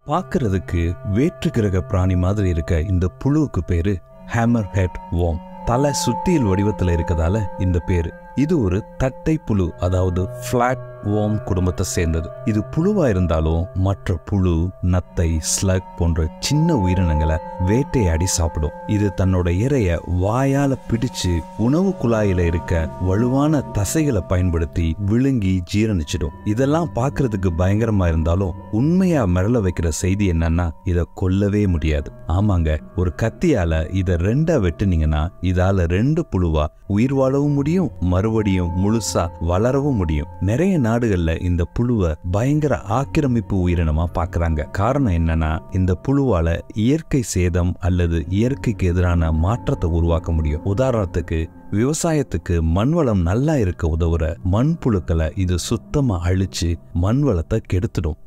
பார்க்கறதுக்கு வேற்று கிரக பிராணி மாதிரி இருக்க இந்த புழுவுக்கு பேரு ஹேமர் ஹெட் வோம் தலை சுத்தியல் வடிவத்துல இருக்கதால இந்த பேரு இது ஒரு தட்டை புழு அதாவது ஃபிளாட் ஓம் குடும்பத்தை சேர்ந்தது இது புழுவா இருந்தாலும் மற்ற புழு நத்தை ஸ்லக் போன்ற சின்ன உயிரினங்களை வேட்டையாடி சாப்பிடும் இது தன்னோட இரைய வாயால பிடிச்சு உணவு குழாயில இருக்க வலுவான தசைகளை பயன்படுத்தி விழுங்கி ஜீரணிச்சிடும் இதெல்லாம் பார்க்கிறதுக்கு பயங்கரமா இருந்தாலும் உண்மையா மிரள வைக்கிற செய்தி என்னன்னா இத கொல்லவே முடியாது ஆமாங்க ஒரு கத்தியால இத ரெண்டா வெட்டுனீங்கன்னா இதால ரெண்டு புழுவா உயிர் வாழவும் முடியும் மறுபடியும் முழுசா வளரவும் முடியும் நிறைய நாடுகள்ல இந்த புழுவை பயங்கர ஆக்கிரமிப்பு உயிரினமா பாக்குறாங்க காரணம் என்னன்னா இந்த புழுவால இயற்கை சேதம் அல்லது இயற்கைக்கு எதிரான மாற்றத்தை உருவாக்க முடியும் உதாரணத்துக்கு விவசாயத்துக்கு மண் வளம் நல்லா இருக்க உதவுற மண்புழுக்களை இது சுத்தமா அழிச்சு மண் வளத்தை கெடுத்துடும்